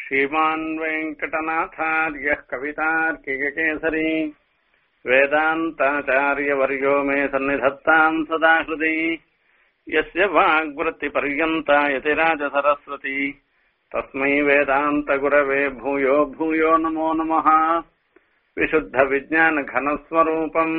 श्रीमान् वेङ्कटनाथार्यः कवितार्किककेसरी वेदान्ताचार्यवर्यो मे सन्निधत्ताम् सदा हृदि यस्य वाग्वृत्तिपर्यन्ता यतिराजसरस्वती तस्मै वेदान्तगुरवे भूयो भूयो नमो नमः विशुद्धविज्ञानघनस्वरूपम्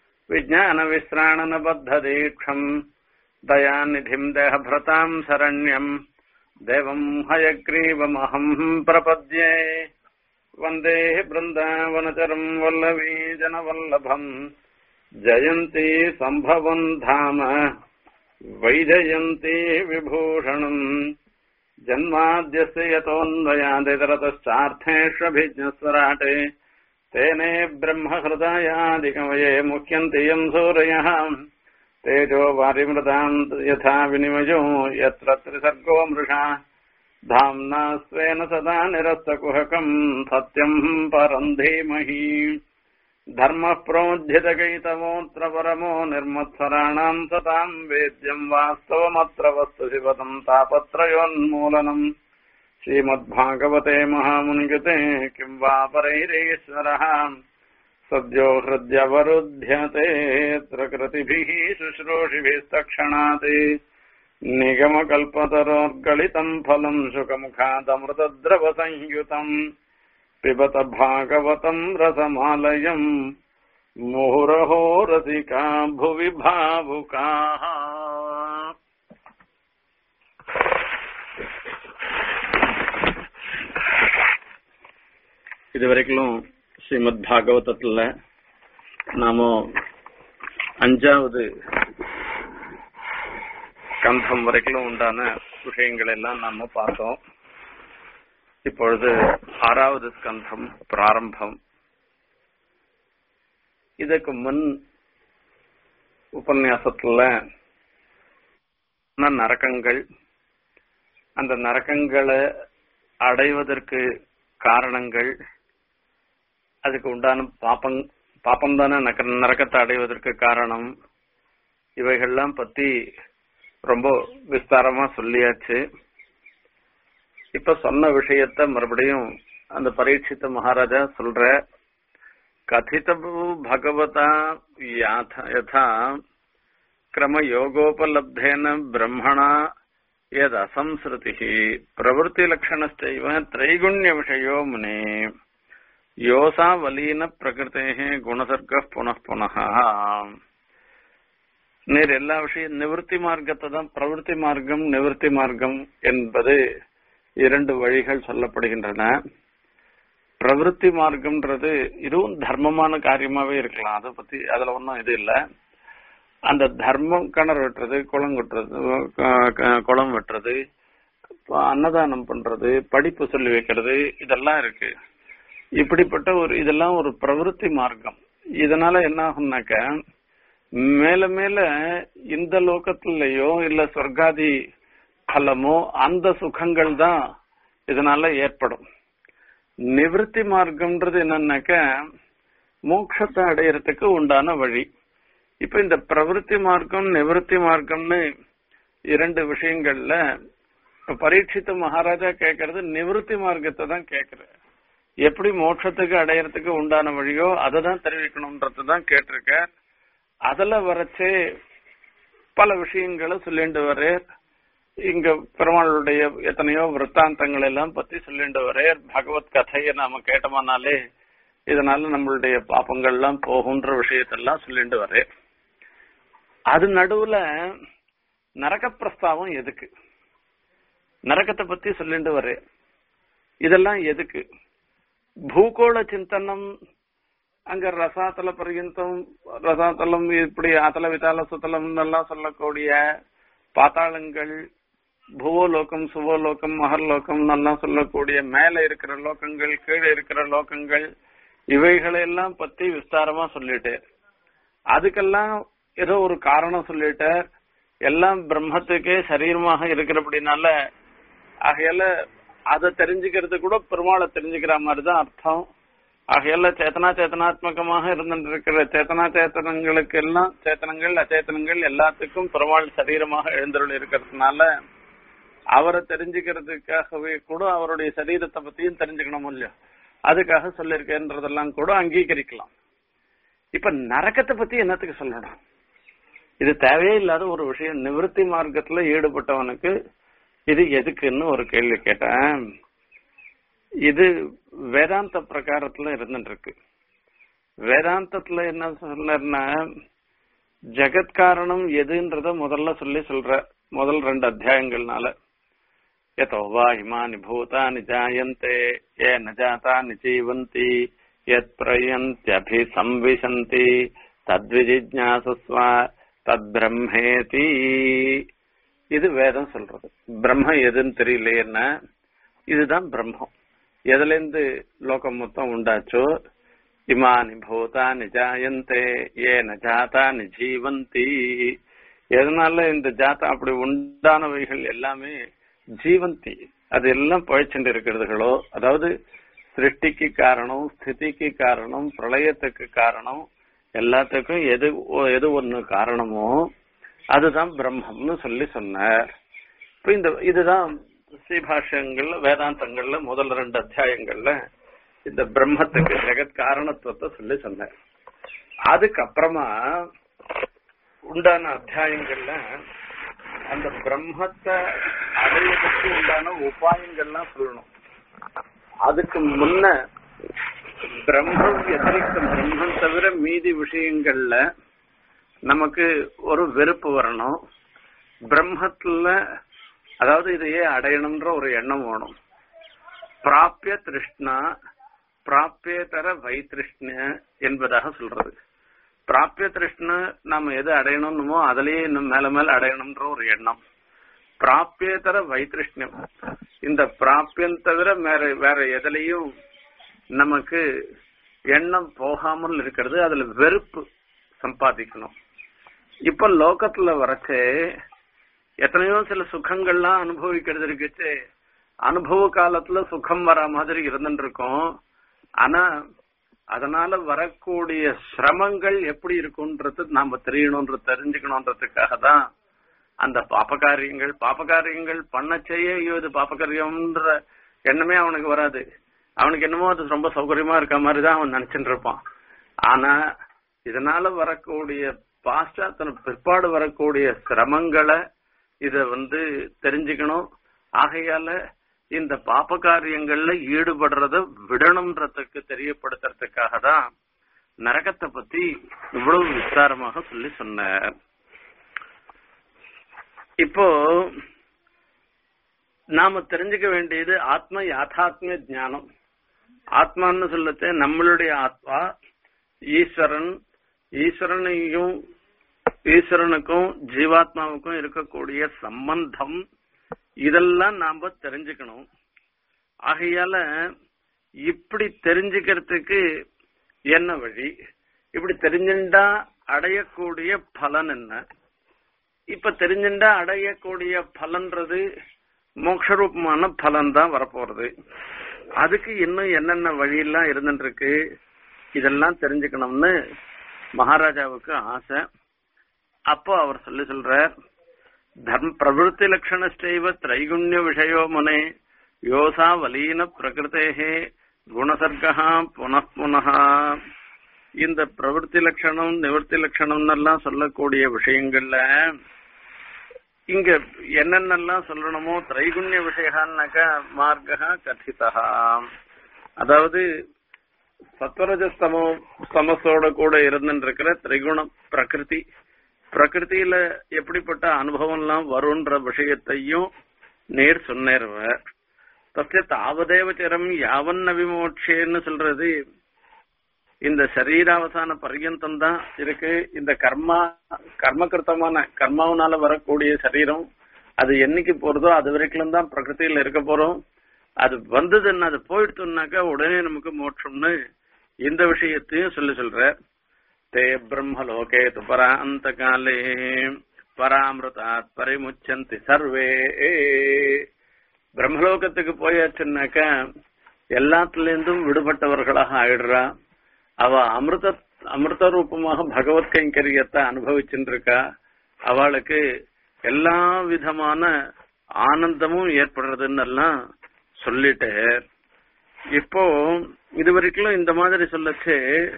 विज्ञानविश्राणनबद्धदीक्षम् दयानिधिम् देहभृताम् शरण्यम् देवम् हयग्रीवमहम् प्रपद्ये वन्दे बृन्दावनचरम् वल्लवी जनवल्लभम् जयन्ती सम्भवम् धाम वैजयन्ती विभूषणम् जन्माद्यस्य यतोऽन्वयादितरतश्चार्थेष्वभिज्ञस्वराटे तेने ब्रह्महृदयादिकमये मुह्यन्ति यम् सूरयः तेजो वारिमृताम् यथा विनिमयो यत्र त्रिसर्गो मृषा धाम्ना स्वेन सदा निरस्तकुहकम् सत्यम् परम् धीमहि धर्मः प्रोज्झितकैतवोऽत्र परमो निर्मत्सराणाम् सताम् वेद्यम् वास्तवमत्र वस्तु शिवतम् तापत्रयोन्मूलनम् श्रीमद्भागवते महामुनिगते किम् वा परैरीश्वरः सद्यो हृद्यवरुध्यते प्रकृतिभिः शुश्रूषिभिस्तक्षणात् निगमकल्पतरोर्गलितम् फलम् शुकमुखादमृतद्रवसंयुतम् पिबत भागवतम् रसमालयम् मुहुरहो रसिका भुवि भावुकाः இதுவரைக்கும் ஸ்ரீமத் பாகவதத்துல நாம அஞ்சாவது கந்தம் வரைக்கும் உண்டான விஷயங்கள் எல்லாம் நாம பார்த்தோம் இப்பொழுது ஆறாவது ஸ்கந்தம் பிராரம்பம் இதற்கு முன் உபன்யாசத்துல நரக்கங்கள் அந்த நரக்கங்களை அடைவதற்கு காரணங்கள் அதுக்கு உண்டான பாப்பம் பாப்பம் தானே நரக்கத்தை அடைவதற்கு காரணம் இவைகள்லாம் பத்தி ரொம்ப விஸ்தாரமா சொல்லியாச்சு இப்ப சொன்ன விஷயத்த மறுபடியும் அந்த பரீட்சித்த மகாராஜா சொல்ற கதிதபு பகவதா யதா கிரம யோகோபலப்தேன பிரம்மணா यद् असंसृतिः प्रवृत्तिलक्षणश्चैव त्रैगुण्यविषयो मुने योसावलीनप्रकृतेः குணசர்க்க புனః புனः நேர் எல்லா விஷயம் நிவர்த்தி மார்க்கத்தை தான் பிரவருத்தி மார்க்கம் நிவர்த்தி மார்க்கம் என்பது இரண்டு வழிகள் சொல்லப்படுகின்றன பிரவருத்தி மார்க்கம்ன்றது இதுவும் தர்மமான காரியமாவே இருக்கலாம் அதை பத்தி அதுல ஒன்றும் இது இல்லை அந்த தர்மம் கிணறு வெட்டுறது குளம் வெட்டுறது குளம் வெட்டுறது அன்னதானம் பண்றது படிப்பு சொல்லி வைக்கிறது இதெல்லாம் இருக்கு இப்படிப்பட்ட ஒரு இதெல்லாம் ஒரு பிரவருத்தி மார்க்கம் இதனால என்ன ஆகும்னாக்க மேல மேல இந்த லோகத்திலேயோ இல்ல சொர்க்காதி பலமோ அந்த சுகங்கள் தான் இதனால ஏற்படும் நிவர்த்தி மார்க்கம்ன்றது என்னன்னாக்க மோட்சத்தை அடையறதுக்கு உண்டான வழி இப்ப இந்த பிரவருத்தி மார்க்கம் நிவர்த்தி மார்க்கம்னு இரண்டு விஷயங்கள்ல பரீட்சித்த மகாராஜா கேட்கறது நிவர்த்தி மார்க்கத்தை தான் கேட்கிற எப்படி மோட்சத்துக்கு அடையறதுக்கு உண்டான வழியோ அதை தான் தெரிவிக்கணும்ன்றது தான் கேட்டிருக்க அதுல வரைச்சே பல விஷயங்களை சொல்லிட்டு வரே இங்க பெருமாளுடைய எத்தனையோ விற்த்தாந்தங்கள் எல்லாம் பத்தி சொல்லிட்டு வரே பகவத் கதையை நாம கேட்டோம்னாலே இதனால நம்மளுடைய பாப்பங்கள்லாம் போகுன்ற விஷயத்தெல்லாம் சொல்லிட்டு வரே அது நடுவுல நரக பிரஸ்தாவம் எதுக்கு நரகத்தை பத்தி சொல்லிட்டு வரே இதெல்லாம் எதுக்கு பூகோள சிந்தனம் அங்க ரசாத்தல பர்யந்தம் ரசாத்தலம் இப்படி ஆத்தல விதால சுத்தலம் எல்லாம் சொல்லக்கூடிய பாத்தாளங்கள் புவோலோகம் சுவோலோகம் மகர்லோகம் எல்லாம் சொல்லக்கூடிய மேல இருக்கிற லோகங்கள் கீழே இருக்கிற லோகங்கள் இவைகளெல்லாம் பத்தி விஸ்தாரமா சொல்லிட்டு அதுக்கெல்லாம் ஏதோ ஒரு காரணம் சொல்லிட்ட எல்லாம் பிரம்மத்துக்கே சரீரமாக இருக்கிறபடினால ஆகையால அதை தெரிஞ்சுக்கிறது கூட பெருமாளை தெரிஞ்சுக்கிற மாதிரி தான் அர்த்தம் ஆகையால சேத்தனா சேத்தனாத்மகமாக இருந்திருக்கிற சேத்தனா சேத்தனங்களுக்கு எல்லாம் சேத்தனங்கள் அச்சேத்தனங்கள் எல்லாத்துக்கும் பெருமாள் சரீரமாக எழுந்தருள் இருக்கிறதுனால அவரை தெரிஞ்சுக்கிறதுக்காகவே கூட அவருடைய சரீரத்தை பத்தியும் தெரிஞ்சுக்கணும் இல்லையா அதுக்காக சொல்லியிருக்கேன்றதெல்லாம் கூட அங்கீகரிக்கலாம் இப்ப நரக்கத்தை பத்தி என்னத்துக்கு சொல்லணும் இது தேவையே இல்லாத ஒரு விஷயம் நிவர்த்தி மார்க்கத்துல ஈடுபட்டவனுக்கு இது எதுக்குன்னு ஒரு கேள்வி கேட்டேன் இது வேதாந்த பிரகாரத்துல இருந்துட்டு இருக்கு வேதாந்தத்துல என்ன சொல்லனா ஜெகத் காரணம் எதுன்றத முதல்ல சொல்லி சொல்ற முதல் ரெண்டு அத்தியாயங்கள்னால यतो वा इमानि भूतानि जायन्ते ये न जातानि जीवन्ति यत्प्रयन्त्यभिसंविशन्ति तद्विजिज्ञासस्व தத்பிரம்மேதி இது வேதம் சொல்றது பிரம்மம் எதுன்னு தெரியலையேன்னா இதுதான் பிரம்மம் எதுல இருந்து லோகம் மொத்தம் உண்டாச்சோ இமானி பூதானி ஜாயந்தே ஏன ஜாதானி ஜீவந்தி எதனால இந்த ஜாத்தா அப்படி உண்டானவைகள் எல்லாமே ஜீவந்தி அது எல்லாம் பழிச்சுட்டு இருக்கிறதுகளோ அதாவது சிருஷ்டிக்கு காரணம் ஸ்திதிக்கு காரணம் பிரளயத்துக்கு காரணம் எல்லாத்துக்கும் எது எது ஒண்ணு காரணமோ அதுதான் பிரம்மம்னு சொல்லி சொன்னார் இப்ப இந்த இதுதான் ஸ்ரீபாஷ்யங்கள்ல வேதாந்தங்கள்ல முதல் ரெண்டு அத்தியாயங்கள்ல இந்த பிரம்மத்துக்கு ஜெகத் காரணத்துவத்தை சொல்லி சொன்னார் அதுக்கப்புறமா உண்டான அத்தியாயங்கள்ல அந்த பிரம்மத்தை அடையறதுக்கு உண்டான உபாயங்கள்லாம் சொல்லணும் அதுக்கு முன்ன பிரம்மம் எதிரிக்கும் பிரம்மம் தவிர மீதி விஷயங்கள்ல நமக்கு ஒரு வெறுப்பு வரணும் பிரம்மத்துல அதாவது இதையே அடையணும்ன்ற ஒரு எண்ணம் வேணும் பிராப்பிய திருஷ்ணா பிராப்பியதர வைத்திருஷ்ண என்பதாக சொல்றது பிராப்பிய திருஷ்ண நாம எது அடையணும்னுமோ அதுலயே இன்னும் மேல மேல அடையணும்ன்ற ஒரு எண்ணம் பிராப்பியதர வைத்திருஷ்ணம் இந்த பிராப்பியம் தவிர வேற வேற எதுலயும் நமக்கு எண்ணம் போகாமல் இருக்கிறது அதுல வெறுப்பு சம்பாதிக்கணும் இப்ப லோகத்துல வரச்சே எத்தனையோ சில சுகங்கள்லாம் அனுபவிக்கிறது இருக்குச்சு அனுபவ காலத்துல சுகம் வர மாதிரி இருந்துட்டு இருக்கோம் ஆனா அதனால வரக்கூடிய சிரமங்கள் எப்படி இருக்கும்ன்றது நாம தெரியணும்ன்ற தெரிஞ்சுக்கணும்ன்றதுக்காக தான் அந்த பாப்பகாரியங்கள் பாப்பகாரியங்கள் பண்ண செய்ய ஐயோ இது பாப்பகாரியம்ன்ற எண்ணமே அவனுக்கு வராது அவனுக்கு என்னமோ அது ரொம்ப சௌகரியமா இருக்க மாதிரி தான் அவன் நினைச்சுட்டு இருப்பான் ஆனா இதனால வரக்கூடிய பாஸ்டாத்தன பிற்பாடு வரக்கூடிய சிரமங்களை இத வந்து தெரிஞ்சுக்கணும் ஆகையால இந்த பாப்ப காரியங்கள்ல ஈடுபடுறத விடணும்ன்றதுக்கு தெரியப்படுத்துறதுக்காக தான் நரகத்தை பத்தி இவ்வளவு விஸ்தாரமாக சொல்லி சொன்னார் இப்போ நாம தெரிஞ்சுக்க வேண்டியது ஆத்ம யாத்தாத்மிய ஞானம் ஆத்மான்னு சொல்லতে நம்மளுடைய ஆத்மா ஈஸ்வரன் ஈஸ்வரனையும் ஈஸ்வரனுக்கும் ஜீவாத்மாவுக்கும் இருக்கக்கூடிய சம்பந்தம் இதெல்லாம் நாம தெரிஞ்சுக்கணும் ஆகையால இப்படி தெரிஞ்சுக்கிறதுக்கு என்ன வழி இப்படி தெரிஞ்சுட்டா அடையக்கூடிய பலன் என்ன இப்ப தெரிஞ்சுட்டா அடையக்கூடிய பலன்றது மோக்ஷரூபமான பலன் தான் வரப்போறது அதுக்கு இன்னும் என்னென்ன வழியெல்லாம் இருந்துட்டு இருக்கு இதெல்லாம் தெரிஞ்சுக்கணும்னு மகாராஜாவுக்கு ஆசை அப்போ அவர் சொல்லி சொல்றார் தர்ம பிரவருத்தி லட்சணஸ்டைவ திரைகுண்ய விஷயோ முனே யோசா வலீன பிரகிருத்தேகே குணசர்கா புனః புனः இந்த பிரவருத்தி லட்சணம் நிவர்த்தி லட்சணம் எல்லாம் சொல்லக்கூடிய விஷயங்கள்ல இங்க என்னென்னலாம் சொல்லணுமோ திரைகுண்ய விஷயம்னாக்கா மார்க்கா கதிதா அதாவது சத்வரஜஸ்தமோ ஸ்தமஸோட கூட இருந்துட்டு இருக்கிற திரிகுணம் பிரகிருதி பிரகிருதியில எப்படிப்பட்ட அனுபவம் எல்லாம் வரும்ன்ற விஷயத்தையும் நேர் சொன்னேருவர் தஸ்ய தாவதேவச்சரம் யாவன்ன விமோட்சேன்னு சொல்றது இந்த சரீராவசான பர்யந்தம் தான் இருக்கு இந்த கர்மா கர்மகிருத்தமான கர்மாவனால வரக்கூடிய சரீரம் அது என்னைக்கு போறதோ அது வரைக்கும் தான் பிரகிருதியில இருக்க போறோம் அது வந்ததுன்னா அது போயிடுத்துனாக்கா உடனே நமக்கு மோட்சம்னு இந்த விஷயத்தையும் சொல்லி சொல்ற தே பிரம்மலோகே து பராந்த காலே பராமிருதாத் பரிமுச்சந்தி சர்வே பிரம்மலோகத்துக்கு போயாச்சுன்னாக்கா எல்லாத்துல இருந்தும் விடுபட்டவர்களாக ஆயிடுறா அவ அமிர்த அமிர்த ரூபமாக பகவத் கைங்கரியத்தை அனுபவிச்சுட்டு இருக்கா அவளுக்கு எல்லா விதமான ஆனந்தமும் ஏற்படுறதுன்னு எல்லாம் சொல்லிட்டு இப்போ இது வரைக்கும் இந்த மாதிரி சொல்லச்சு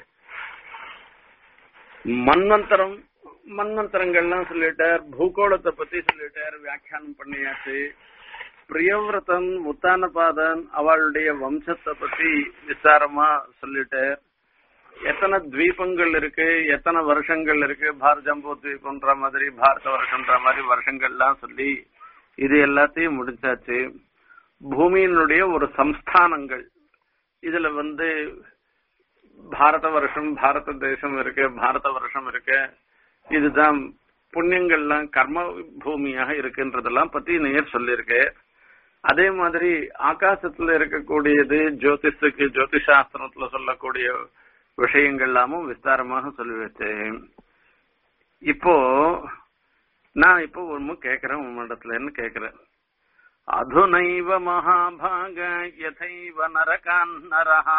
மன்வந்தரம் மன்வந்தரங்கள்லாம் சொல்லிட்டார் பூகோளத்தை பத்தி சொல்லிட்டார் வியாக்கியானம் பண்ணியாச்சு பிரியவிரதன் உத்தானபாதன் அவளுடைய வம்சத்தை பத்தி விசாரமா சொல்லிட்டார் எத்தனை தீபங்கள் இருக்கு எத்தனை வருஷங்கள் இருக்கு பாரத ஜம்பு தீபம்ன்ற மாதிரி பாரத வருஷம்ன்ற மாதிரி வருஷங்கள்லாம் சொல்லி இது எல்லாத்தையும் முடிச்சாச்சு பூமியினுடைய ஒரு சம்ஸ்தானங்கள் இதுல வந்து பாரத வருஷம் பாரத தேசம் இருக்கு பாரத வருஷம் இருக்கு இதுதான் புண்ணியங்கள்லாம் கர்ம பூமியாக இருக்குன்றதெல்லாம் பத்தி நேர் சொல்லியிருக்கு அதே மாதிரி ஆகாசத்துல இருக்கக்கூடியது ஜோதிஷுக்கு ஜோதிஷாஸ்திரத்துல சொல்லக்கூடிய விஷயங்கள் எல்லாமும் விஸ்தாரமாக சொல்லி வச்சேன் இப்போ நான் இப்போ ஒண்ணு கேக்குறேன் உன்னிடத்துலன்னு கேக்குறேன் அதுனைவ மகாபாக யதைவ நரகான் நரஹா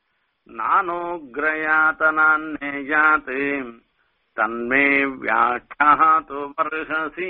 நானோக்ரயாத்தனான்னேயாத் தன்மே வியாக்கியாத்து மர்ஹசி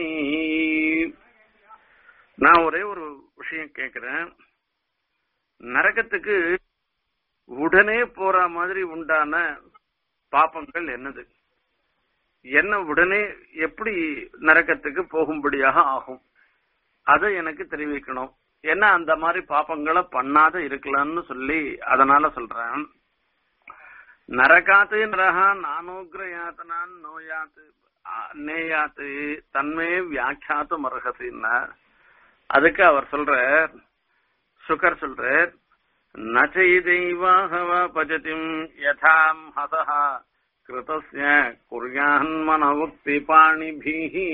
நான் ஒரே ஒரு விஷயம் கேக்குறேன் நரகத்துக்கு உடனே போற மாதிரி உண்டான பாப்பங்கள் என்னது என்ன உடனே எப்படி நரகத்துக்கு போகும்படியாக ஆகும் அதை எனக்கு தெரிவிக்கணும் ஏன்னா அந்த மாதிரி பாப்பங்களை பண்ணாத இருக்கலாம்னு சொல்லி அதனால சொல்றேன் நரகாத்து நரகா நானோக்ரயாத்தனான் நோயாத்து நேயாத்து தன்மே வியாக்கியாத்து மரகசின்னா அதுக்கு அவர் சொல்ற சுகர் சொல்ற நச்சைதைவாகவ பஜதிம் யதாம் ஹசஹா கிருதஸ்ய குர்யான்மனவுக்தி பாணிபிஹி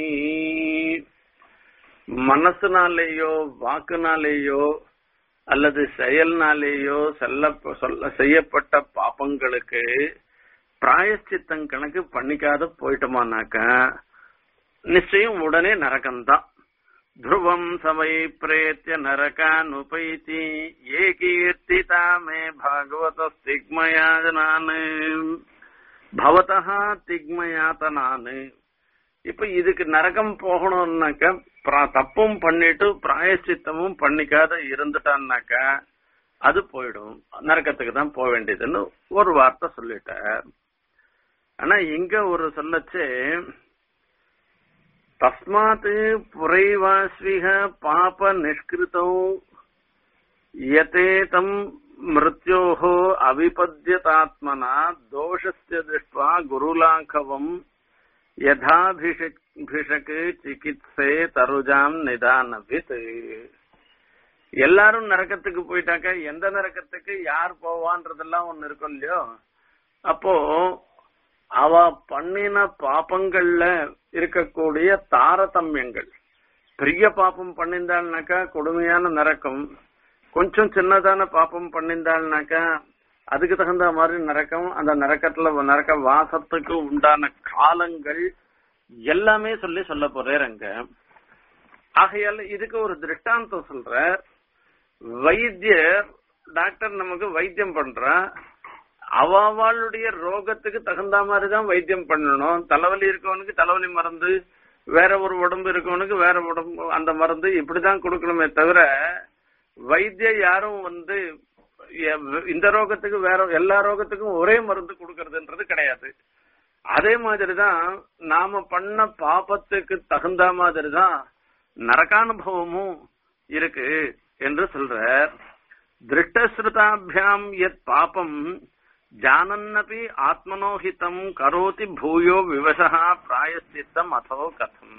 மனசுனாலேயோ வாக்குனாலேயோ அல்லது செயல்னாலேயோ செல்ல சொல்ல செய்யப்பட்ட பாப்பங்களுக்கு பிராயச்சித்தம் கணக்கு பண்ணிக்காத போயிட்டோமானாக்க நிச்சயம் உடனே நரகம்தான் ध्रुवम् स वै प्रेत्य नरकानुपैति ये कीर्तिता मे भागवतस्तिग्मयातनान् भवतः திக்மயாத்தனான் இப்ப இதுக்கு நரகம் போகணும்னாக்க தப்பும் பண்ணிட்டு பிராயச்சித்தமும் பண்ணிக்காத இருந்துட்டான்னாக்க அது போயிடும் நரக்கத்துக்கு தான் போக வேண்டியதுன்னு ஒரு வார்த்தை சொல்லிட்டார் ஆனா இங்க ஒரு சொல்லச்சு தஸ்மாத் புரைவாஸ்விக பாப நிஷ்கிருதௌ யதேதம் மிருத்யோः அவிபத்யதாத்மனா தோஷஸ்ய திருஷ்டுவா குருலாഘவம் யதாபிஷக் சிகித்சே தருஜாம் நிதானவித் எல்லாரும் நரக்கத்துக்கு போயிட்டாக்க எந்த நரக்கத்துக்கு யார் போவான்றதெல்லாம் ஒண்ணு இருக்கும் இல்லையோ அப்போ அவ பண்ணின பாப்பங்கள்ல இருக்கக்கூடிய தாரதமியங்கள் பெரிய பாப்பம் பண்ணியிருந்தாள்னாக்கா கொடுமையான நரக்கம் கொஞ்சம் சின்னதான பாப்பம் பண்ணியிருந்தாள்னாக்கா அதுக்கு தகுந்த மாதிரி நரக்கம் அந்த நரக்கத்துல நரக்க வாசத்துக்கு உண்டான காலங்கள் எல்லாமே சொல்லி சொல்ல போறேங்க ஆகையால இதுக்கு ஒரு திருஷ்டாந்தம் சொல்ற வைத்தியர் டாக்டர் நமக்கு வைத்தியம் பண்றா அவளுடைய ரோகத்துக்கு தகுந்த மாதிரி தான் வைத்தியம் பண்ணணும் தலைவலி இருக்கவனுக்கு தலைவலி மருந்து வேற ஒரு உடம்பு இருக்கவனுக்கு வேற உடம்பு அந்த மருந்து இப்படிதான் கொடுக்கணுமே தவிர வைத்திய யாரும் வந்து இந்த ரோகத்துக்கு வேற எல்லா ரோகத்துக்கும் ஒரே மருந்து கொடுக்கறதுன்றது கிடையாது அதே மாதிரிதான் நாம பண்ண பாபத்துக்கு தகுந்த மாதிரிதான் நரகானுபவமும் இருக்கு என்று சொல்ற திருஷ்டஸ்ருதாபியாம் எத் பாபம் ஜானன்னபி ஆத்மனோஹிதம் கரோதி பூயோ விவசா பிராயசித்தம் அதோ கதம்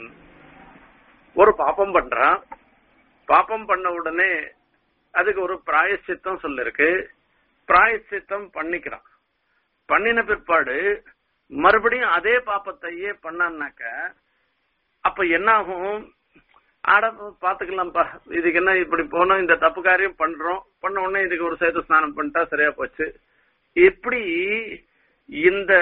ஒரு பாப்பம் பண்றான் பாப்பம் பண்ண உடனே அதுக்கு ஒரு பிராயசித்தம் சொல்லிருக்கு பிராயசித்தம் பண்ணிக்கிறான் பண்ணின பிற்பாடு மறுபடியும் அதே பாப்பத்தையே பண்ணான்னாக்க அப்ப என்ன ஆகும் ஆட பாத்துக்கலாம்ப்பா இதுக்கு என்ன இப்படி போனோம் இந்த தப்பு காரியம் பண்றோம் பண்ண உடனே இதுக்கு ஒரு சேது ஸ்நானம் பண்ணிட்டா சரியா போச்சு எப்படி இந்த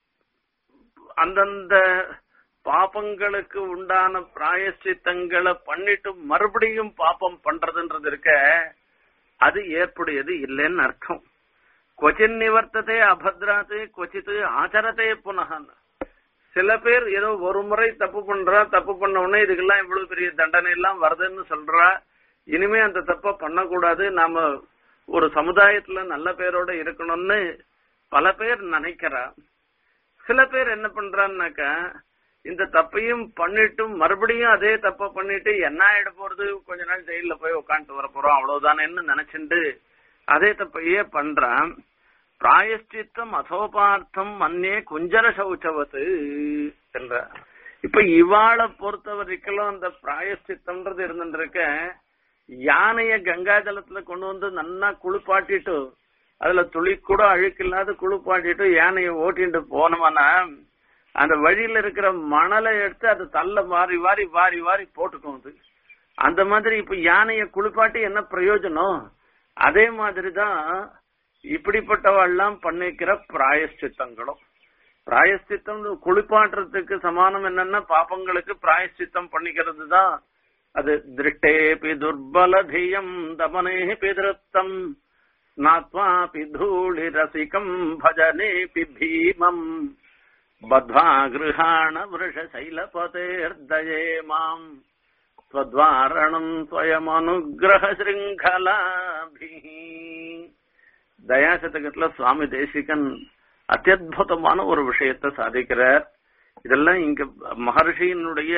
அந்தந்த பாபங்களுக்கு உண்டான பிராயசித்தங்களை பண்ணிட்டு மறுபடியும் பாப்பம் பண்றதுன்றது இருக்க அது ஏற்புடையது இல்லைன்னு அர்த்தம் கொச்சின் நிவர்த்ததே அபத்ராத்து கொச்சித்து ஆச்சரத்தே புனகன் சில பேர் ஏதோ ஒரு முறை தப்பு பண்றா தப்பு பண்ண உடனே இதுக்கெல்லாம் இவ்வளவு பெரிய தண்டனை எல்லாம் வருதுன்னு சொல்றா இனிமே அந்த தப்ப பண்ணக்கூடாது நாம ஒரு சமுதாயத்துல நல்ல பேரோட இருக்கணும்னு பல பேர் நினைக்கிறா சில பேர் என்ன பண்றான்னாக்கா இந்த தப்பையும் பண்ணிட்டும் மறுபடியும் அதே தப்ப பண்ணிட்டு என்ன ஆயிட போறது கொஞ்ச நாள் ஜெயில போய் உட்காந்துட்டு வர போறோம் அவ்வளவுதானேன்னு நினைச்சுண்டு அதே தப்பையே பண்றான் பிராயஷ்சித்தம் அசோபார்த்தம் மன்னே குஞ்சர சௌச்சவத்து என்ற இப்ப இவாளை பொறுத்த வரைக்கும் அந்த பிராயஷ்சித்தம்ன்றது இருந்துருக்க யானைய கங்கா ஜலத்துல கொண்டு வந்து நன்னா குளிப்பாட்டிட்டு அதுல துளி கூட அழுக்கில்லாத குளிப்பாட்டிட்டு யானைய ஓட்டிட்டு போனோம்னா அந்த வழியில இருக்கிற மணலை எடுத்து அது தள்ள வாரி வாரி வாரி வாரி போட்டுக்கும் அது அந்த மாதிரி இப்ப யானைய குளிப்பாட்டி என்ன பிரயோஜனம் அதே மாதிரிதான் இப்படிப்பட்டவெல்லாம் பண்ணிக்கிற பிராயஷ்சித்தங்களும் பிராயஷ்சித்தம் குளிப்பாட்டுறதுக்கு சமானம் என்னன்னா பாப்பங்களுக்கு பிராயஷ்சித்தம் பண்ணிக்கிறது தான் அது திருஷ்டேபி துர்பலதியம் தமனேபி திருத்தம் ஸ்நாத்வாபி தூளி ரசிகம் பஜனேபி பீமம் பத்வா கிருஹாண விருஷ சைலபதேர்தயே மாம் ஸ்வத்வாரணம் ஸ்வயமனுகிரக சிருங்கலாபிஹி தயாசதகத்துல சுவாமி தேசிகன் அத்தியுதமான ஒரு விஷயத்தை சாதிக்கிறார் இதெல்லாம் இங்க மகர்ஷியினுடைய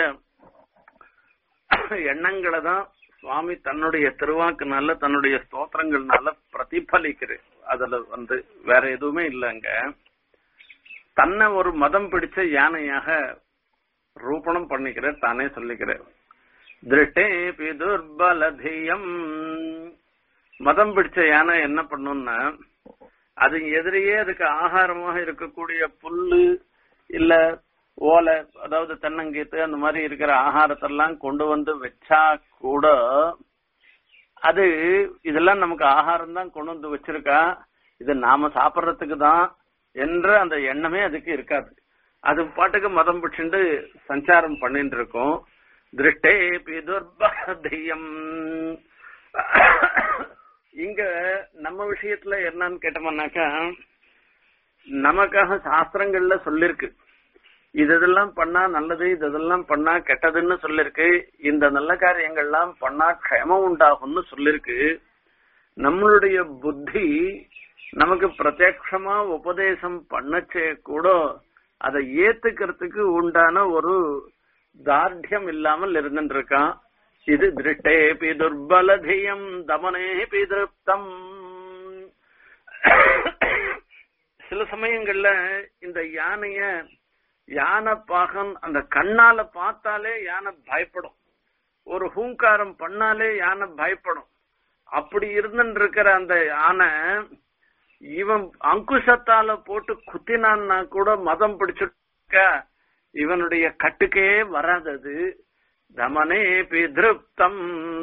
எண்ணங்களை தான் சுவாமி தன்னுடைய திருவாக்குனால தன்னுடைய ஸ்தோத்திரங்கள்னால பிரதிபலிக்கிறது அதுல வந்து வேற எதுவுமே இல்லைங்க தன்னை ஒரு மதம் பிடிச்ச யானையாக ரூபணம் பண்ணிக்கிற தானே சொல்லிக்கிற திருட்டே துர்பலதியம் மதம் பிடிச்ச யானை என்ன பண்ணும்னா அது எதிரியே அதுக்கு ஆகாரமாக இருக்கக்கூடிய புல்லு இல்ல ஓலை அதாவது தென்னங்கீத்து அந்த மாதிரி இருக்கிற ஆகாரத்தெல்லாம் கொண்டு வந்து வச்சா கூட அது இதெல்லாம் நமக்கு ஆகாரம் தான் கொண்டு வந்து வச்சிருக்கா இது நாம சாப்பிட்றதுக்கு தான் என்ற அந்த எண்ணமே அதுக்கு இருக்காது அது பாட்டுக்கு மதம் பிடிச்சிட்டு சஞ்சாரம் பண்ணிட்டு இருக்கும் திருஷ்டே பிதுர்பதியம் இங்க நம்ம விஷயத்துல என்னன்னு கேட்டோம்னாக்கா நமக்காக சாஸ்திரங்கள்ல சொல்லிருக்கு இது இதெல்லாம் பண்ணா நல்லது இது இதெல்லாம் பண்ணா கெட்டதுன்னு சொல்லிருக்கு இந்த நல்ல காரியங்கள்லாம் பண்ணா க்ஷமம் உண்டாகும்னு சொல்லிருக்கு நம்மளுடைய புத்தி நமக்கு பிரத்யக்ஷமா உபதேசம் பண்ணச்சே கூட அதை ஏத்துக்கிறதுக்கு உண்டான ஒரு தார்டியம் இல்லாமல் இருந்துட்டு இருக்கான் இது திருஷ்டேபி துர்பலதியம் தமனேபி திருப்தம் சில சமயங்கள்ல இந்த யானைய யானை பாகன் அந்த கண்ணால பார்த்தாலே யானை பயப்படும் ஒரு ஹூங்காரம் பண்ணாலே யானை பயப்படும் அப்படி இருந்துட்டு இருக்கிற அந்த யானை இவன் அங்குசத்தால போட்டு குத்தினான்னா கூட மதம் பிடிச்சிருக்க இவனுடைய கட்டுக்கே வராதது தமனே திருப்தம்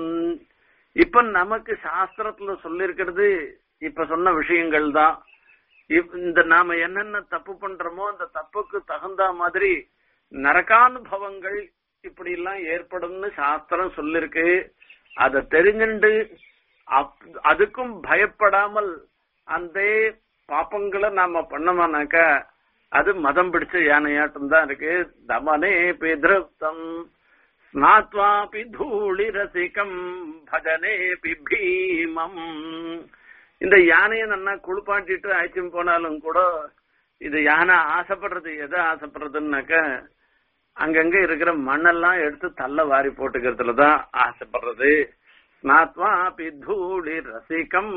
இப்ப நமக்கு சாஸ்திரத்துல சொல்லிருக்கிறது இப்ப சொன்ன விஷயங்கள் தான் இந்த நாம என்னென்ன தப்பு பண்றோமோ அந்த தப்புக்கு தகுந்த மாதிரி நரகானுபவங்கள் இப்படி எல்லாம் ஏற்படும்னு சாஸ்திரம் சொல்லிருக்கு அத தெரிஞ்சுண்டு அதுக்கும் பயப்படாமல் அந்த பாப்பங்களை நாம பண்ணோம்னாக்கா அது மதம் பிடிச்ச யானையாட்டம் தான் இருக்கு தமனே பிதிருப்தம் ஸ்நாத்வாபி தூளி ரசிகம் பஜனே பீமம் இந்த யானையை நல்லா குளிப்பாட்டிட்டு அழைச்சும் போனாலும் கூட இது யானை ஆசைப்படுறது எதை ஆசைப்படுறதுன்னாக்க அங்கங்க இருக்கிற மண்ணெல்லாம் எடுத்து தள்ள வாரி போட்டுக்கிறதுல தான் ஆசைப்படுறது ஸ்நாத்வாபி தூளி ரசிகம்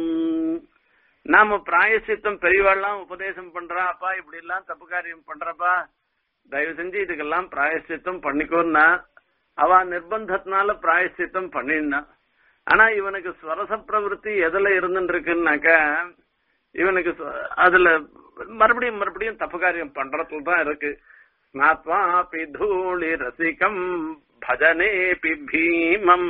நாம பிராயசித்தம் பெரியவாள்லாம் உபதேசம் பண்றா அப்பா இப்படி எல்லாம் தப்பு காரியம் பண்றப்பா தயவு செஞ்சு இதுக்கெல்லாம் பிராயசித்தம் பண்ணிக்கோன்னா அவ நிர்பந்தத்தினால பிராயசித்தம் பண்ணினா ஆனா இவனுக்கு ஸ்வரச பிரவருத்தி எதுல இருந்துட்டு இருக்குன்னாக்க இவனுக்கு அதுல மறுபடியும் மறுபடியும் தப்பு காரியம் பண்றதுல தான் இருக்கு ஸ்நாத்வா பிதூளி ரசிகம் பஜனே பீமம்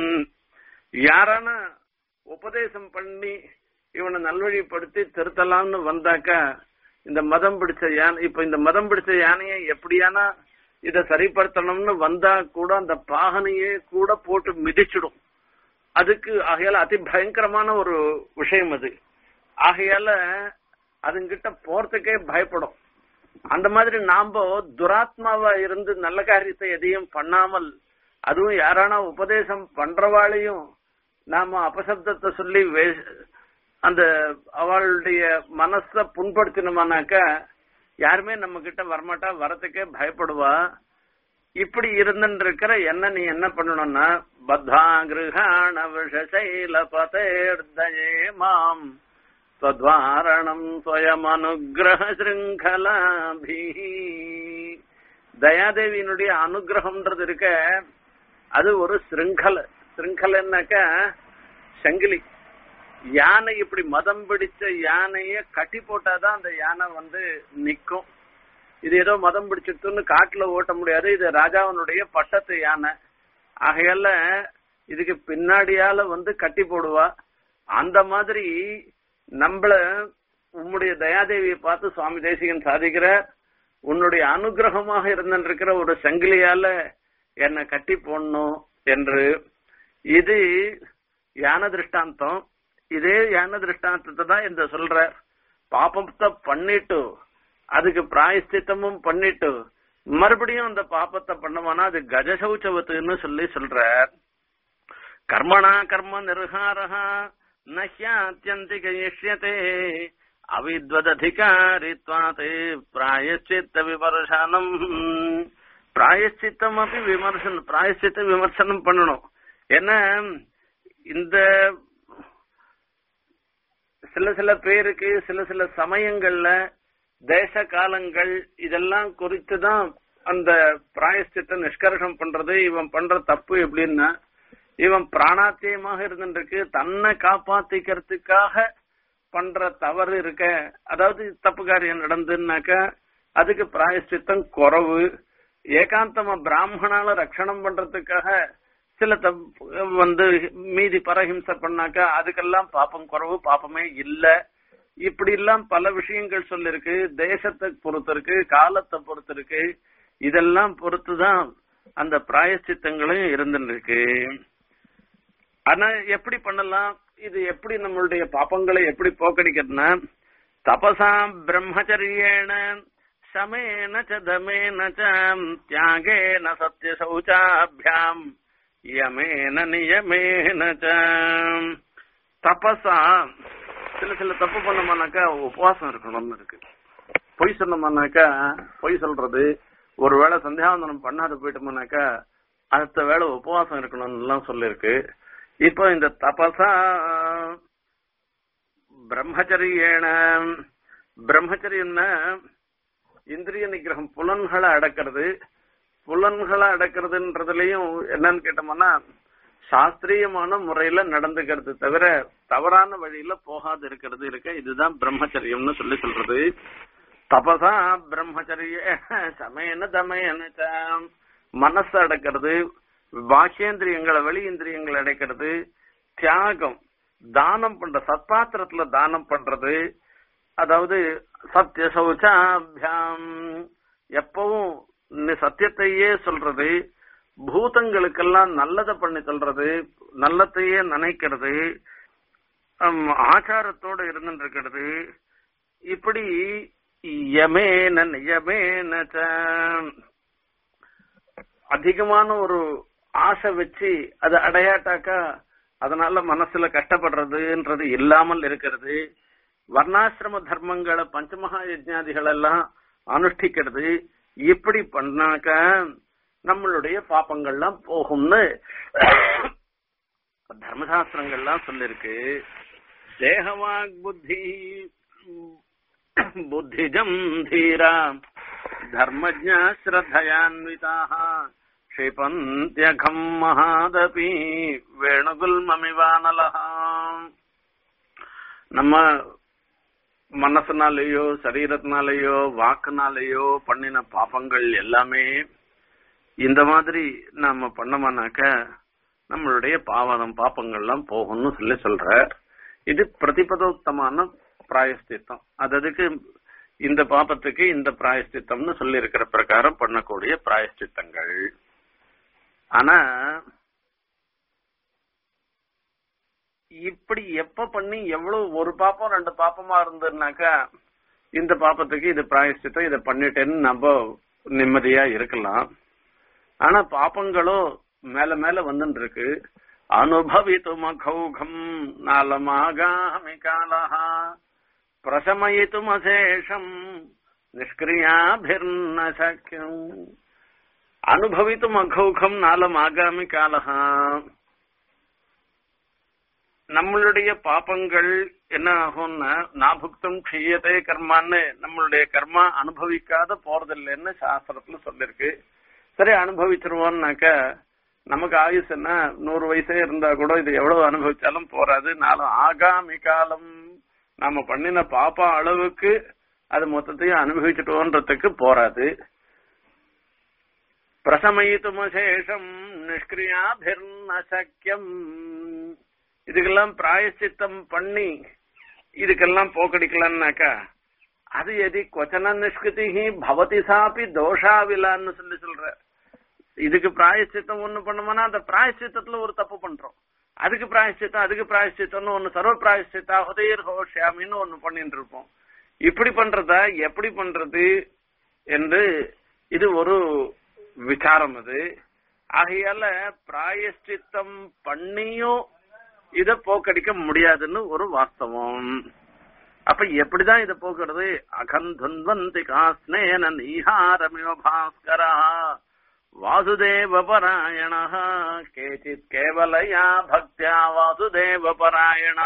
யாரான உபதேசம் பண்ணி இவனை நல்வழிப்படுத்தி திருத்தலாம்னு வந்தாக்கா இந்த மதம் பிடிச்ச யானை இப்ப இந்த மதம் பிடிச்ச யானையை எப்படியானா இத சரிப்படுத்தணும்னு வந்தா கூட அந்த பாகனையே கூட போட்டு மிதிச்சிடும் அதுக்கு ஆகையால அதி பயங்கரமான ஒரு விஷயம் அது ஆகையால அதுங்கிட்ட போறதுக்கே பயப்படும் அந்த மாதிரி நாம துராத்மாவா இருந்து நல்ல காரியத்தை எதையும் பண்ணாமல் அதுவும் யாரானா உபதேசம் பண்றவாளையும் நாம அபசப்தத்தை சொல்லி வே- அந்த அவளுடைய மனச புண்படுத்தினோமானாக்க யாருமே நம்ம கிட்ட வரமாட்டா வரத்துக்கே பயப்படுவா இப்படி இருந்துட்டு இருக்கிற என்ன நீ என்ன பண்ணணும்னா பத்தா கிருஹாண விஷசைல பதேர்தயே மாம் ஸ்வத்வாரணம் ஸ்வயமனுகிரக சிருங்கலாபி தயாதேவியினுடைய அனுகிரகம்ன்றது இருக்க அது ஒரு சிருங்கல சிருங்கலன்னாக்க சங்கிலி யானை இப்படி மதம் பிடிச்ச யானைய கட்டி போட்டாதான் அந்த யானை வந்து நிக்கும் இது ஏதோ மதம் பிடிச்சிட்டுன்னு காட்டுல ஓட்ட முடியாது இது ராஜாவினுடைய பட்டத்து யானை ஆகையால இதுக்கு பின்னாடியால வந்து கட்டி போடுவா அந்த மாதிரி நம்மள உம்முடைய தயாதேவியை பார்த்து சுவாமி தேசிகன் சாதிக்கிற உன்னுடைய அனுகிரகமாக இருந்திருக்கிற ஒரு சங்கிலியால என்னை கட்டி போடணும் என்று இது யான திருஷ்டாந்தம் இதே யான திருஷ்டாந்தத்தை தான் இந்த சொல்ற பாபத்தை பண்ணிட்டு அதுக்கு பிராயஷ்சித்தமும் பண்ணிட்டு மறுபடியும் அந்த பாப்பத்தை பண்ணமானா அது கஜசௌச்சவத்துன்னு சொல்லி சொல்ற கர்மணா கர்ம நிர்ஹாரஹா நஹ்யாத்யந்தி கயிஷ்யதே அவித்வததிகாரித்வாத் பிராயச்சித்த விமர்சனம் பிராயச்சித்தம் அப்படி விமர்சனம் பிராயச்சித்த விமர்சனம் பண்ணணும் ஏன்னா இந்த சில சில பேருக்கு சில சில சமயங்கள்ல தேச காலங்கள் இதெல்லாம் குறித்து தான் அந்த பிராயஷ்சித்த நிஷ்கர்ஷம் பண்றது இவன் பண்ற தப்பு எப்படின்னா இவன் பிராணாத்தியமாக இருந்துருக்கு தன்னை காப்பாத்திக்கிறதுக்காக பண்ற தவறு இருக்க அதாவது தப்பு காரியம் நடந்துன்னாக்க அதுக்கு பிராயஷ்சித்தம் குறவு ஏகாந்தமா பிராமணால ரட்சணம் பண்றதுக்காக சில தப்பு வந்து மீதி பரஹிம்சை பண்ணாக்க அதுக்கெல்லாம் பாப்பம் குறவு பாப்பமே இல்ல இப்படி எல்லாம் பல விஷயங்கள் சொல்லிருக்கு தேசத்தை பொறுத்து இருக்கு காலத்தை பொறுத்து இருக்கு இதெல்லாம் பொறுத்துதான் அந்த பிராயச்சித்தங்களும் இருந்துருக்கு ஆனா எப்படி பண்ணலாம் இது எப்படி நம்மளுடைய பாப்பங்களை எப்படி போக்கடிக்கிறதுனா தபசா பிரம்மச்சரியேன சமேன ச தமேன ச தியாகேன சத்திய சௌச்சாபியாம் யமேன நியமேன ச தபசா சில சில தப்பு பண்ணோம்னாக்கா உபவாசம் இருக்கணும்னு இருக்கு பொய் சொன்னோம்னாக்கா பொய் சொல்றது ஒருவேளை சந்தியாவந்தனம் பண்ணாத போயிட்டோம்னாக்கா அடுத்த வேளை உபவாசம் இருக்கணும்னு எல்லாம் சொல்லிருக்கு இப்போ இந்த தபசா பிரம்மச்சரியேன பிரம்மச்சரியன்னா இந்திரிய நிகிரகம் புலன்களை அடக்கிறது புலன்களை அடக்கிறதுன்றதுலயும் என்னன்னு கேட்டோம்னா சாஸ்திரியமான முறையில நடந்துக்கிறது தவிர தவறான வழியில போகாது இருக்கிறது இருக்க இதுதான் பிரம்மச்சரியம்னு சொல்லி சொல்றது தபசா பிரம்மச்சரிய சமயன தமயன ச. மனசு அடக்கிறது பாக்கியேந்திரியங்களை வெளி இந்திரியங்களை அடைக்கிறது தியாகம் தானம் பண்ற சத்பாத்திரத்துல தானம் பண்றது அதாவது சத்திய சௌச்சாபியாம் எப்பவும் நீ சத்தியத்தையே சொல்றது பூதங்களுக்கெல்லாம் நல்லதை பண்ணி சொல்றது நல்லதையே நினைக்கிறது ஹம், ஆச்சாரத்தோட இருந்துட்டு இருக்கிறது இப்படி யமேன நியமேன ச. அதிகமான ஒரு ஆசை வச்சு அதை அடையாட்டாக்கா அதனால மனசுல கஷ்டப்படுறதுன்றது இல்லாமல் இருக்கிறது வர்ணாசிரம தர்மங்களை பஞ்சமகா யஜ்ஞாதிகள் எல்லாம் அனுஷ்டிக்கிறது இப்படி பண்ணாக்க நம்மளுடைய பாப்பங்கள்லாம் போகும்னு தர்மசாஸ்திரங்கள்லாம் சொல்லிருக்கு தேகவாக் புத்தி புத்திஜம் தீரா தர்மஜா ஸ்ரத்தயான்விதாக க்ஷிபந்தியகம் மகாதபி வேணுகுல்மமிவானலஹா நம்ம மனசுனாலேயோ சரீரத்தினாலேயோ வாக்குனாலேயோ பண்ணின பாப்பங்கள் எல்லாமே இந்த மாதிரி நாம பண்ணோம்னாக்க நம்மளுடைய பாவனம் பாப்பங்கள்லாம் போகும்னு சொல்லி சொல்ற இது பிரதிபதோத்தமான பிராயஸ்தித்தம் அதுக்கு இந்த பாபத்துக்கு இந்த பிராயஸ்தித்தம்னு சொல்லி இருக்கிற பிரகாரம் பண்ணக்கூடிய பிராயஸ்தித்தங்கள் ஆனா இப்படி எப்ப பண்ணி எவ்வளவு ஒரு பாப்பம் ரெண்டு பாப்பமா இருந்ததுனாக்கா இந்த பாப்பத்துக்கு இது பிராயஷ்சித்தம் இதை பண்ணிட்டேன்னு நம்ம நிம்மதியா இருக்கலாம் ஆனா பாப்பங்களும் மேல மேல வந்துட்டு இருக்கு அனுபவித்து மகௌகம் நாலமாகாமி காலஹா பிரசமயித்தும் அசேஷம் நிஷ்கிரியாபிர்ன சக்கியம் அனுபவித்தும் அகௌகம் நாலம் ஆகாமி காலஹா நம்மளுடைய பாப்பங்கள் என்ன ஆகும்னா நாபுக்தம் க்ஷீயதே கர்மான்னு நம்மளுடைய கர்மா அனுபவிக்காத போறதில்லைன்னு சாஸ்திரத்துல சொல்லிருக்கு சரி அனுபவிச்சிருவோம்னாக்க நமக்கு ஆயுஸ் என்ன நூறு வயசே இருந்தா கூட இது எவ்வளவு அனுபவிச்சாலும் போறாது நாளும் ஆகாமி காலம் நாம பண்ணின பாப்பா அளவுக்கு அது மொத்தத்தையும் அனுபவிச்சுட்டோன்றதுக்கு போறாது பிரசமயித்துமசேஷம் நிஷ்கிரியாபிர்ன சக்கியம் இதுக்கெல்லாம் பிராயசித்தம் பண்ணி இதுக்கெல்லாம் போக்கடிக்கலாம்னாக்கா அது எதி கொச்சன நிஷ்கிருதி பவதி சாப்பி தோஷாவிலான்னு சொல்லி சொல்ற இதுக்கு பிராயசித்தம் ஒண்ணு பண்ணோம்னா அந்த பிராயசித்தத்துல ஒரு தப்பு பண்றோம் அதுக்கு பிராயசித்தம் அதுக்கு பிராயசித்தம்னு ஒண்ணு சர்வ பிராயசித்தா உதயர் ஹோஷியாமின்னு ஒண்ணு பண்ணிட்டு இருப்போம் இப்படி பண்றதா எப்படி பண்றது என்று இது ஒரு விசாரம் அது ஆகையால பிராயஷ்சித்தம் பண்ணியும் இத போக்கடிக்க முடியாதுன்னு ஒரு வாஸ்தவம் அப்ப எப்படிதான் இத போக்குறது அகந்துவந்தி காஸ்னேன நீஹாரமிவ பாஸ்கரா வாசுதேவ பராயண கேச்சித் கேவலயா பக்தியா வாசுதேவ பராயண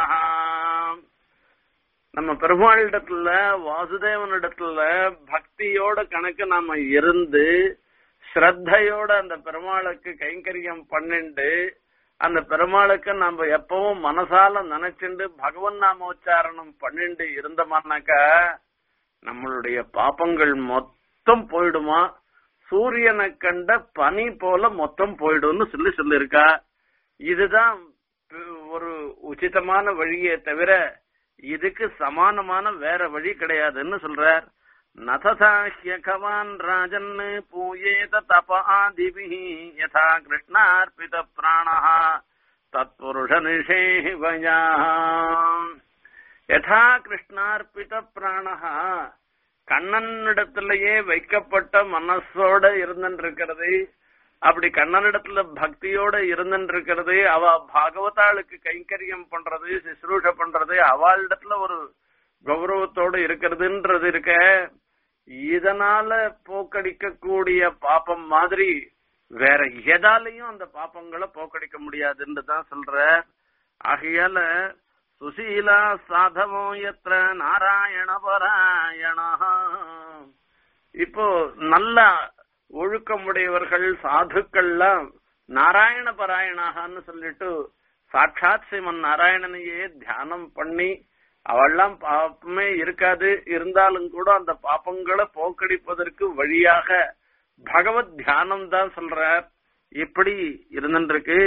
நம்ம பெருமாளிடத்துல வாசுதேவனிடத்துல பக்தியோட கணக்கு நாம இருந்து ஸ்ரத்தையோட அந்த பெருமாளுக்கு கைங்கரியம் பண்ணிண்டு அந்த பெருமாளுக்கு நம்ம எப்பவும் மனசால நினைச்சுண்டு பகவன் நாமோச்சாரணம் பண்ணிண்டு இருந்தோமானாக்கா நம்மளுடைய பாப்பங்கள் மொத்தம் போயிடுமா சூரியனை கண்ட பனி போல மொத்தம் போயிடும்னு சொல்லி சொல்லியிருக்கா இதுதான் ஒரு உச்சிதமான வழியே தவிர இதுக்கு சமானமான வேற வழி கிடையாதுன்னு சொல்றார் நததாஹ்யகவான் ராஜன் பூயேத தப ஆதிபிஹி யதா கிருஷ்ணார்பித பிராணः தத்புருஷ நிஷேவயா யதா கிருஷ்ணார்பித பிராணः கண்ணனிடத்திலேயே வைக்கப்பட்ட மனசோட இருந்துருக்கிறது அப்படி கண்ணனிடத்துல பக்தியோட இருந்துருக்கிறது அவ பாகவதாளுக்கு கைங்கரியம் பண்றது சிசுரூஷ பண்றது அவளிடத்துல ஒரு கௌரவத்தோட இருக்கிறதுன்றது இருக்க இதனால போக்கடிக்க கூடிய பாப்பம் மாதிரி வேற எதாலையும் அந்த பாப்பங்களை போக்கடிக்க முடியாதுன்னு தான் சொல்ற ஆகையால சுசீலா சாதவோ எத்திர நாராயண பராயண இப்போ நல்ல ஒழுக்கமுடையவர்கள் சாதுக்கள்லாம் நாராயண பராயணாகன்னு சொல்லிட்டு சாட்சாத் ஸ்ரீமன் நாராயணனையே தியானம் பண்ணி அவெல்லாம் பாப்பமே இருக்காது இருந்தாலும் கூட அந்த பாப்பங்களை போக்கடிப்பதற்கு வழியாக பகவத் தியானம் தான் சொல்றார் இப்படி இருந்துருக்கு